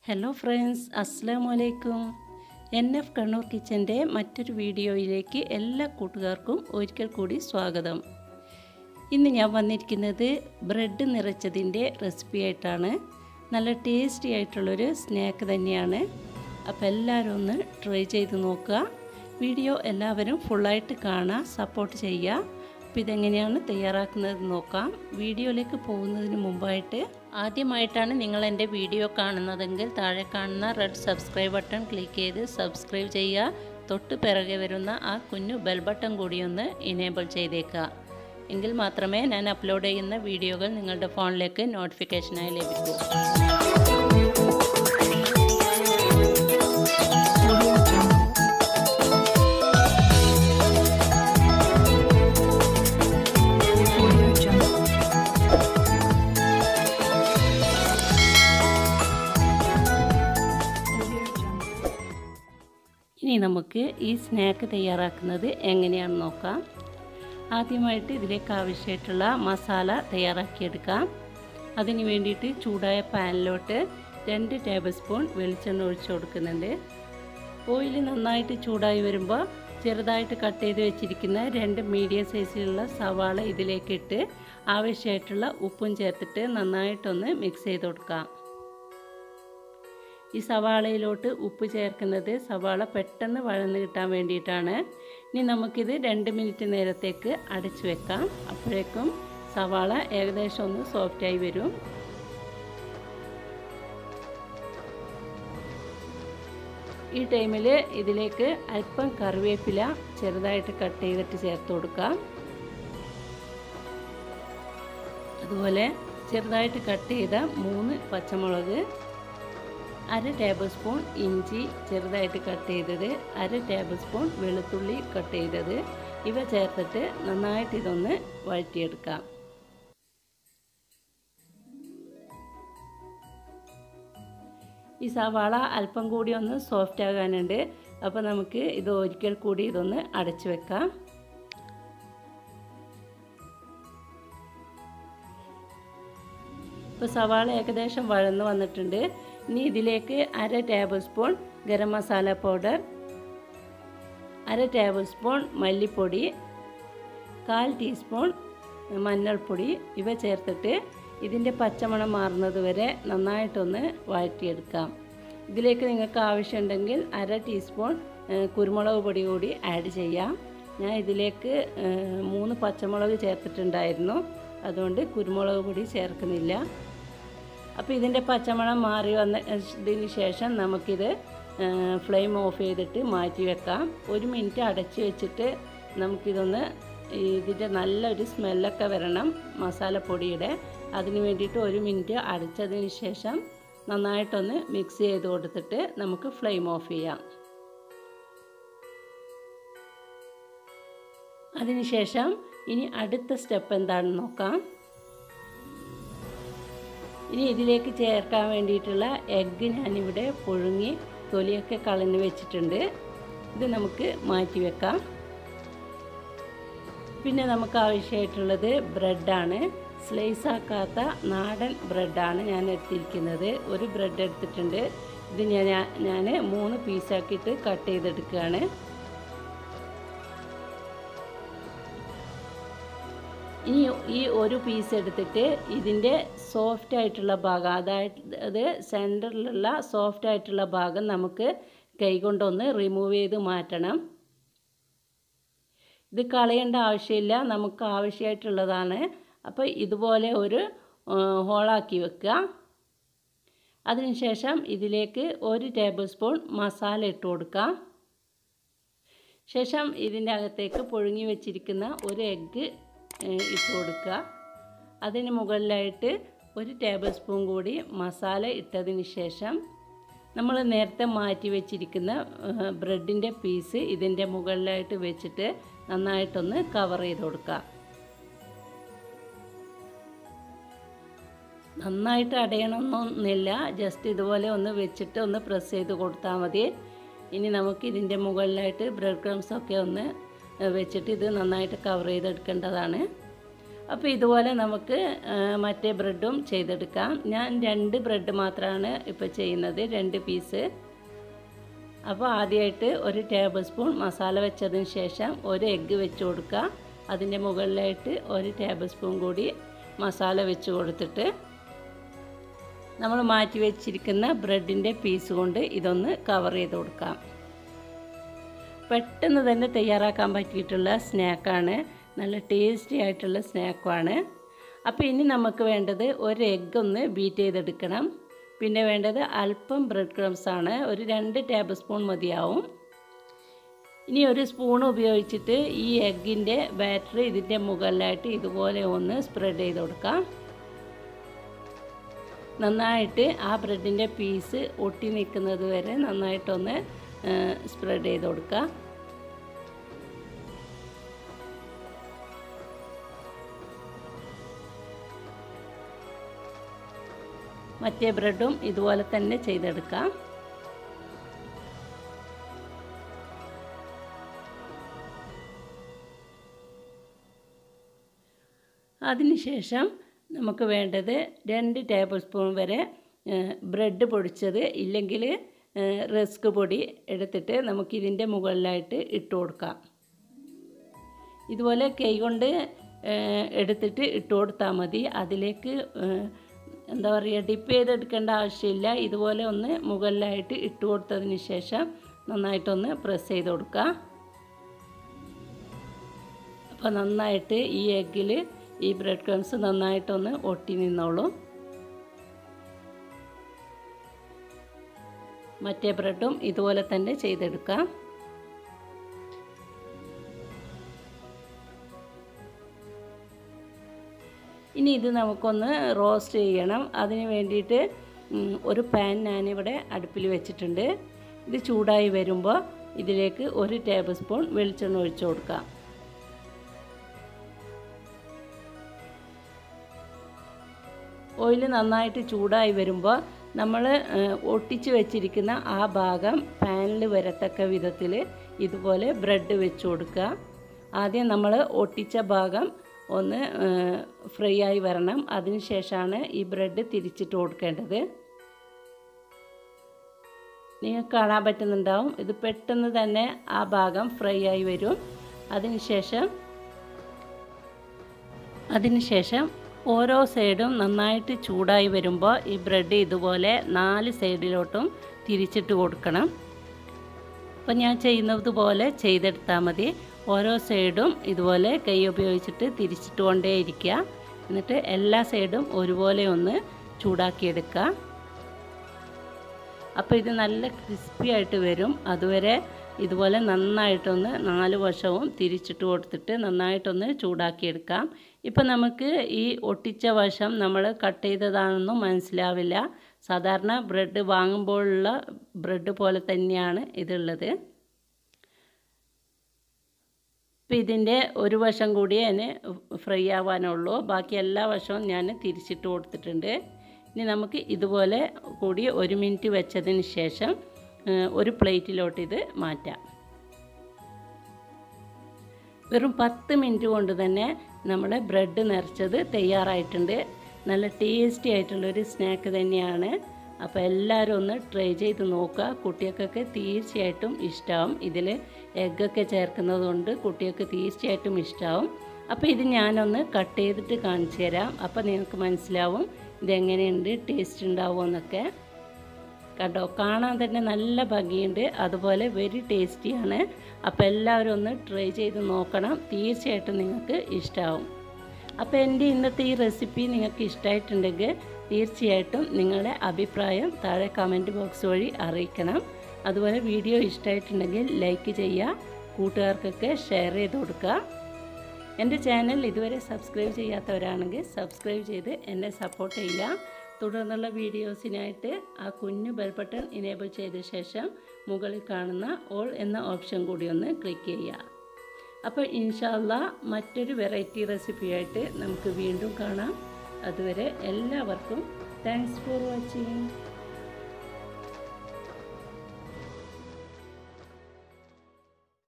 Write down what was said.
hello friends അസ്സാം വലൈക്കും N F Kannur കിച്ചൻ്റെ മറ്റൊരു വീഡിയോയിലേക്ക് എല്ലാ കൂട്ടുകാർക്കും ഒരിക്കൽ കൂടി സ്വാഗതം ഇന്ന് ഞാൻ വന്നിരിക്കുന്നത് ബ്രെഡ് നിറച്ചതിൻ്റെ റെസിപ്പി ആയിട്ടാണ് നല്ല ടേസ്റ്റി ആയിട്ടുള്ളൊരു സ്നാക്ക് തന്നെയാണ് അപ്പോൾ എല്ലാവരും ഒന്ന് ട്രൈ ചെയ്ത് നോക്കുക വീഡിയോ എല്ലാവരും ഫുള്ളായിട്ട് കാണുക സപ്പോർട്ട് ചെയ്യുക അപ്പോൾ ഇതെങ്ങനെയാണ് തയ്യാറാക്കുന്നത് നോക്കാം വീഡിയോയിലേക്ക് പോകുന്നതിന് മുമ്പായിട്ട് ആദ്യമായിട്ടാണ് നിങ്ങൾ എൻ്റെ വീഡിയോ കാണുന്നതെങ്കിൽ താഴെ കാണുന്ന റെഡ് സബ്സ്ക്രൈബ് ബട്ടൺ ക്ലിക്ക് ചെയ്ത് സബ്സ്ക്രൈബ് ചെയ്യുക തൊട്ട് പിറകെ വരുന്ന ആ കുഞ്ഞു ബെൽ ബട്ടൺ കൂടി ഒന്ന് ഇനേബിൾ ചെയ്തേക്കുക എങ്കിൽ മാത്രമേ ഞാൻ അപ്ലോഡ് ചെയ്യുന്ന വീഡിയോകൾ നിങ്ങളുടെ ഫോണിലേക്ക് നോട്ടിഫിക്കേഷനായി ലഭിക്കൂ ഇനി നമുക്ക് ഈ സ്നാക്ക് തയ്യാറാക്കുന്നത് എങ്ങനെയാണെന്ന് നോക്കാം ആദ്യമായിട്ട് ഇതിലേക്ക് ആവശ്യമായിട്ടുള്ള മസാല തയ്യാറാക്കിയെടുക്കാം അതിന് വേണ്ടിയിട്ട് ചൂടായ പാനിലോട്ട് രണ്ട് ടേബിൾ സ്പൂൺ വെളിച്ചെണ്ണ ഒഴിച്ചു കൊടുക്കുന്നുണ്ട് ഓയിൽ നന്നായിട്ട് ചൂടായി വരുമ്പോൾ ചെറുതായിട്ട് കട്ട് ചെയ്ത് വെച്ചിരിക്കുന്ന രണ്ട് മീഡിയം സൈസിലുള്ള സവാള ഇതിലേക്കിട്ട് ആവശ്യമായിട്ടുള്ള ഉപ്പും ചേർത്തിട്ട് നന്നായിട്ടൊന്ന് മിക്സ് ചെയ്ത് കൊടുക്കാം ഈ സവാളയിലോട്ട് ഉപ്പ് ചേർക്കുന്നത് സവാള പെട്ടെന്ന് വഴന്ന് കിട്ടാൻ വേണ്ടിയിട്ടാണ് ഇനി നമുക്കിത് രണ്ട് മിനിറ്റ് നേരത്തേക്ക് അടച്ചു വെക്കാം അപ്പോഴേക്കും സവാള ഏകദേശം ഒന്ന് സോഫ്റ്റായി വരും ഈ ടൈമിൽ ഇതിലേക്ക് അല്പം കറിവേപ്പില ചെറുതായിട്ട് കട്ട് ചെയ്തിട്ട് ചേർത്ത് കൊടുക്കാം അതുപോലെ ചെറുതായിട്ട് കട്ട് ചെയ്ത മൂന്ന് പച്ചമുളക് അര ടേബിൾ സ്പൂൺ ഇഞ്ചി ചെറുതായിട്ട് കട്ട് ചെയ്തത് അര ടേബിൾ സ്പൂൺ വെളുത്തുള്ളി കട്ട് ചെയ്തത് ഇവ ചേർത്തിട്ട് നന്നായിട്ട് ഇതൊന്ന് വഴറ്റിയെടുക്കാം ഈ സവാള അല്പം കൂടി ഒന്ന് സോഫ്റ്റ് ആകാനുണ്ട് അപ്പോൾ നമുക്ക് ഇത് ഒരിക്കൽ കൂടി ഇതൊന്ന് അടച്ചു വെക്കാം ഇപ്പോൾ സവാള ഏകദേശം വഴന്ന് വന്നിട്ടുണ്ട് ഇനി ഇതിലേക്ക് അര tablespoon garam masala powder അര ടേബിൾ സ്പൂൺ മല്ലിപ്പൊടി കാൽ ടീസ്പൂൺ മഞ്ഞൾപ്പൊടി ഇവ ചേർത്തിട്ട് ഇതിൻ്റെ പച്ചമണം മാറുന്നത് വരെ നന്നായിട്ടൊന്ന് വഴറ്റിയെടുക്കാം ഇതിലേക്ക് നിങ്ങൾക്ക് ആവശ്യമുണ്ടെങ്കിൽ അര ടീസ്പൂൺ കുരുമുളക് പൊടി കൂടി ആഡ് ചെയ്യാം ഞാൻ ഇതിലേക്ക് മൂന്ന് പച്ചമുളക് ചേർത്തിട്ടുണ്ടായിരുന്നു അതുകൊണ്ട് കുരുമുളക് പൊടി ചേർക്കുന്നില്ല അപ്പോൾ ഇതിൻ്റെ പച്ചമണം മാറി വന്നതിന് ശേഷം നമുക്കിത് ഫ്ലെയിം ഓഫ് ചെയ്തിട്ട് മാറ്റി വെക്കാം ഒരു മിനിറ്റ് അടച്ചു വെച്ചിട്ട് നമുക്കിതൊന്ന് ഇതിൻ്റെ നല്ലൊരു സ്മെല്ലൊക്കെ വരണം മസാലപ്പൊടിയുടെ അതിന് വേണ്ടിയിട്ട് ഒരു മിനിറ്റ് അടച്ചതിന് ശേഷം നന്നായിട്ടൊന്ന് മിക്സ് ചെയ്ത് കൊടുത്തിട്ട് നമുക്ക് ഫ്ലെയിം ഓഫ് ചെയ്യാം അതിനുശേഷം ഇനി അടുത്ത സ്റ്റെപ്പ് എന്താണെന്ന് നോക്കാം ഇനി ഇതിലേക്ക് ചേർക്കാൻ വേണ്ടിയിട്ടുള്ള എഗ്ഗ് ഞാനിവിടെ പുഴുങ്ങി തൊലിയൊക്കെ കളഞ്ഞ് വെച്ചിട്ടുണ്ട് ഇത് നമുക്ക് മാറ്റി വെക്കാം പിന്നെ നമുക്ക് ആവശ്യമായിട്ടുള്ളത് ബ്രെഡാണ് സ്ലൈസ് ആക്കാത്ത നാടൻ ബ്രെഡാണ് ഞാൻ എടുത്തിരിക്കുന്നത് ഒരു ബ്രെഡ് എടുത്തിട്ടുണ്ട് ഇത് ഞാൻ ഞാൻ മൂന്ന് പീസാക്കിയിട്ട് കട്ട് ചെയ്തെടുക്കുകയാണ് ഇനി ഈ ഒരു പീസ് എടുത്തിട്ട് ഇതിൻ്റെ സോഫ്റ്റ് ആയിട്ടുള്ള ഭാഗം അതായത് സെൻറ്ററിലുള്ള സോഫ്റ്റ് ആയിട്ടുള്ള ഭാഗം നമുക്ക് കൈകൊണ്ടൊന്ന് റിമൂവ് ചെയ്ത് മാറ്റണം ഇത് കളയേണ്ട ആവശ്യമില്ല നമുക്ക് ആവശ്യമായിട്ടുള്ളതാണ് അപ്പോൾ ഇതുപോലെ ഒരു ഹോളാക്കി വെക്കുക അതിനുശേഷം ഇതിലേക്ക് ഒരു ടേബിൾ സ്പൂൺ മസാല ഇട്ട് കൊടുക്കാം ശേഷം ഇതിൻ്റെ അകത്തേക്ക് പുഴുങ്ങി വെച്ചിരിക്കുന്ന ഒരു എഗ്ഗ് ഇട്ട് കൊടുക്കുക അതിന് മുകളിലായിട്ട് ഒരു ടേബിൾ സ്പൂൺ കൂടി മസാല ഇട്ടതിന് ശേഷം നമ്മൾ നേരത്തെ മാറ്റി വെച്ചിരിക്കുന്ന ബ്രെഡിൻ്റെ പീസ് ഇതിൻ്റെ മുകളിലായിട്ട് വെച്ചിട്ട് നന്നായിട്ടൊന്ന് കവർ ചെയ്ത് കൊടുക്കുക നന്നായിട്ട് അടയണമെന്നൊന്നുമില്ല ജസ്റ്റ് ഇതുപോലെ ഒന്ന് വെച്ചിട്ട് ഒന്ന് പ്രസ് ചെയ്ത് കൊടുത്താൽ മതി ഇനി നമുക്ക് ഇതിൻ്റെ മുകളിലായിട്ട് ബ്രെഡ് ക്രംസൊക്കെ ഒന്ന് വെച്ചിട്ട് ഇത് നന്നായിട്ട് കവർ ചെയ്തെടുക്കേണ്ടതാണ് അപ്പോൾ ഇതുപോലെ നമുക്ക് ആ, മറ്റേ ബ്രെഡും ചെയ്തെടുക്കാം ഞാൻ രണ്ട് ബ്രെഡ് മാത്രമാണ് ഇപ്പോൾ ചെയ്യുന്നത് രണ്ട് പീസ് അപ്പോൾ ആദ്യമായിട്ട് ഒരു ടേബിൾ സ്പൂൺ മസാല വെച്ചതിന് ശേഷം ഒരു എഗ്ഗ് വെച്ച് കൊടുക്കുക അതിൻ്റെ മുകളിലായിട്ട് ഒരു ടേബിൾ സ്പൂൺ കൂടി മസാല വെച്ച് കൊടുത്തിട്ട് നമ്മൾ മാറ്റി വെച്ചിരിക്കുന്ന ബ്രെഡിൻ്റെ പീസ് കൊണ്ട് ഇതൊന്ന് കവർ ചെയ്ത് കൊടുക്കാം പെട്ടെന്ന് തന്നെ തയ്യാറാക്കാൻ പറ്റിയിട്ടുള്ള സ്നാക്കാണ് നല്ല ടേസ്റ്റി ആയിട്ടുള്ള സ്നാക്കുമാണ് അപ്പോൾ ഇനി നമുക്ക് വേണ്ടത് ഒരു എഗ്ഗ് ഒന്ന് ബീറ്റ് ചെയ്തെടുക്കണം പിന്നെ വേണ്ടത് അല്പം ബ്രെഡ് ക്രംസ് ആണ് ഒരു രണ്ട് ടേബിൾ സ്പൂൺ മതിയാവും ഇനി ഒരു സ്പൂൺ ഉപയോഗിച്ചിട്ട് ഈ എഗ്ഗിൻ്റെ ബാറ്റർ ഇതിൻ്റെ മുകളിലായിട്ട് ഇതുപോലെ ഒന്ന് സ്പ്രെഡ് ചെയ്ത് കൊടുക്കാം നന്നായിട്ട് ആ ബ്രെഡിൻ്റെ പീസ് ഒട്ടി നിൽക്കുന്നത് വരെ നന്നായിട്ടൊന്ന് സ്പ്രെഡ് ചെയ്ത് കൊടുക്കുക മറ്റേ ബ്രെഡും ഇതുപോലെ തന്നെ ചെയ്തെടുക്കാം അതിനുശേഷം നമുക്ക് വേണ്ടത് രണ്ട് ടേബിൾ സ്പൂൺ വരെ ബ്രെഡ് പൊടിച്ചത് ഇല്ലെങ്കിൽ റസ്ക് പൊടി എടുത്തിട്ട് നമുക്കിതിൻ്റെ മുകളിലായിട്ട് ഇട്ട് കൊടുക്കാം ഇതുപോലെ കൈ കൊണ്ട് എടുത്തിട്ട് ഇട്ട് കൊടുത്താൽ മതി അതിലേക്ക് എന്താ പറയുക ഡിപ്പ് ചെയ്തെടുക്കേണ്ട ആവശ്യമില്ല ഇതുപോലെ ഒന്ന് മുകളിലായിട്ട് ഇട്ട് കൊടുത്തതിന് ശേഷം നന്നായിട്ടൊന്ന് പ്രസ് ചെയ്ത് കൊടുക്കുക അപ്പോൾ നന്നായിട്ട് ഈ എഗ്ഗിൽ ഈ ബ്രെഡ് ക്രംസ് നന്നായിട്ടൊന്ന് ഒട്ടി നിന്നോളും മറ്റേ ബ്രെഡും ഇതുപോലെ തന്നെ ചെയ്തെടുക്കാം ഇനി ഇത് നമുക്കൊന്ന് റോസ്റ്റ് ചെയ്യണം അതിന് വേണ്ടിയിട്ട് ഒരു പാൻ ഞാനിവിടെ അടുപ്പിൽ വെച്ചിട്ടുണ്ട് ഇത് ചൂടായി വരുമ്പോൾ ഇതിലേക്ക് ഒരു ടേബിൾ സ്പൂൺ വെളിച്ചെണ്ണ ഒഴിച്ചു കൊടുക്കാം ഓയിൽ നന്നായിട്ട് ചൂടായി വരുമ്പോൾ നമ്മൾ ഒട്ടിച്ച് വെച്ചിരിക്കുന്ന ആ ഭാഗം പാനിൽ വരത്തക്ക വിധത്തിൽ ഇതുപോലെ ബ്രെഡ് വെച്ച് കൊടുക്കുക ആദ്യം നമ്മൾ ഒട്ടിച്ച ഭാഗം ഒന്ന് ഫ്രൈ ആയി വരണം അതിനുശേഷമാണ് ഈ ബ്രെഡ് തിരിച്ചിട്ട് കൊടുക്കേണ്ടത് നിങ്ങൾക്ക് കാണാൻ പറ്റുന്നുണ്ടാവും ഇത് പെട്ടെന്ന് തന്നെ ആ ഭാഗം ഫ്രൈ ആയി വരും അതിനുശേഷം അതിനുശേഷം ഓരോ സൈഡും നന്നായിട്ട് ചൂടായി വരുമ്പോൾ ഈ ബ്രെഡ് ഇതുപോലെ നാല് സൈഡിലോട്ടും തിരിച്ചിട്ട് കൊടുക്കണം അപ്പോൾ ഞാൻ ചെയ്യുന്നത് പോലെ ചെയ്തെടുത്താൽ മതി ഓരോ സൈഡും ഇതുപോലെ കൈ ഉപയോഗിച്ചിട്ട് തിരിച്ചിട്ട് കൊണ്ടേയിരിക്കുക എന്നിട്ട് എല്ലാ സൈഡും ഒരുപോലെ ഒന്ന് ചൂടാക്കിയെടുക്കുക അപ്പോൾ ഇത് നല്ല ക്രിസ്പി ആയിട്ട് വരും അതുവരെ ഇതുപോലെ നന്നായിട്ടൊന്ന് നാല് വശവും തിരിച്ചിട്ട് കൊടുത്തിട്ട് നന്നായിട്ടൊന്ന് ചൂടാക്കിയെടുക്കാം ഇപ്പം നമുക്ക് ഈ ഒട്ടിച്ച വശം നമ്മൾ കട്ട് ചെയ്തതാണെന്നും മനസ്സിലാവില്ല സാധാരണ ബ്രെഡ് വാങ്ങുമ്പോഴുള്ള ബ്രെഡ് പോലെ തന്നെയാണ് ഇതുള്ളത് ഇപ്പം ഇതിൻ്റെ ഒരു വശം കൂടി അതിന് ഫ്രൈ ആവാനുള്ളൂ ബാക്കി എല്ലാ വശവും ഞാൻ തിരിച്ചിട്ട് കൊടുത്തിട്ടുണ്ട് ഇനി നമുക്ക് ഇതുപോലെ കൂടി ഒരു മിനിറ്റ് വെച്ചതിന് ശേഷം ഒരു പ്ലേറ്റിലോട്ട് ഇത് മാറ്റാം വെറും പത്ത് മിനിറ്റ് കൊണ്ട് തന്നെ നമ്മുടെ ബ്രെഡ് നിറച്ചത് തയ്യാറായിട്ടുണ്ട് നല്ല ടേസ്റ്റി ആയിട്ടുള്ളൊരു സ്നാക്ക് തന്നെയാണ് അപ്പോൾ എല്ലാവരും ഒന്ന് ട്രൈ ചെയ്ത് നോക്കുക കുട്ടികൾക്കൊക്കെ തീർച്ചയായിട്ടും ഇഷ്ടമാവും ഇതിൽ എഗ്ഗൊക്കെ ചേർക്കുന്നത് കൊണ്ട് കുട്ടികൾക്ക് തീർച്ചയായിട്ടും ഇഷ്ടമാവും അപ്പോൾ ഇത് ഞാനൊന്ന് കട്ട് ചെയ്തിട്ട് കാണിച്ചു തരാം അപ്പോൾ നിങ്ങൾക്ക് മനസ്സിലാവും ഇതെങ്ങനെയുണ്ട് ടേസ്റ്റ് ഉണ്ടാവുമോ എന്നൊക്കെ കണ്ടോ കാണാൻ തന്നെ നല്ല ഭംഗിയുണ്ട് അതുപോലെ വെരി ടേസ്റ്റിയാണ് അപ്പോൾ എല്ലാവരും ഒന്ന് ട്രൈ ചെയ്ത് നോക്കണം തീർച്ചയായിട്ടും നിങ്ങൾക്ക് ഇഷ്ടമാവും അപ്പോൾ എൻ്റെ ഇന്നത്തെ ഈ റെസിപ്പി നിങ്ങൾക്ക് ഇഷ്ടമായിട്ടുണ്ടെങ്കിൽ തീർച്ചയായിട്ടും നിങ്ങളുടെ അഭിപ്രായം താഴെ കമൻറ്റ് ബോക്സ് വഴി അറിയിക്കണം അതുപോലെ വീഡിയോ ഇഷ്ടമായിട്ടുണ്ടെങ്കിൽ ലൈക്ക് ചെയ്യുക കൂട്ടുകാർക്കൊക്കെ ഷെയർ ചെയ്ത് കൊടുക്കുക എൻ്റെ ചാനൽ ഇതുവരെ സബ്സ്ക്രൈബ് ചെയ്യാത്തവരാണെങ്കിൽ സബ്സ്ക്രൈബ് ചെയ്ത് എന്നെ സപ്പോർട്ട് ചെയ്യുക തുടർന്നുള്ള വീഡിയോസിനായിട്ട് ആ കുഞ്ഞു ബെൽ ബട്ടൺ ഇനേബിൾ ചെയ്ത ശേഷം മുകളിൽ കാണുന്ന ഓൾ എന്ന ഓപ്ഷൻ കൂടി ഒന്ന് ക്ലിക്ക് ചെയ്യുക അപ്പോൾ ഇൻഷാല്ല മറ്റൊരു വെറൈറ്റി റെസിപ്പിയായിട്ട് നമുക്ക് വീണ്ടും കാണാം അതുവരെ എല്ലാവർക്കും താങ്ക്സ് ഫോർ വാച്ചിങ്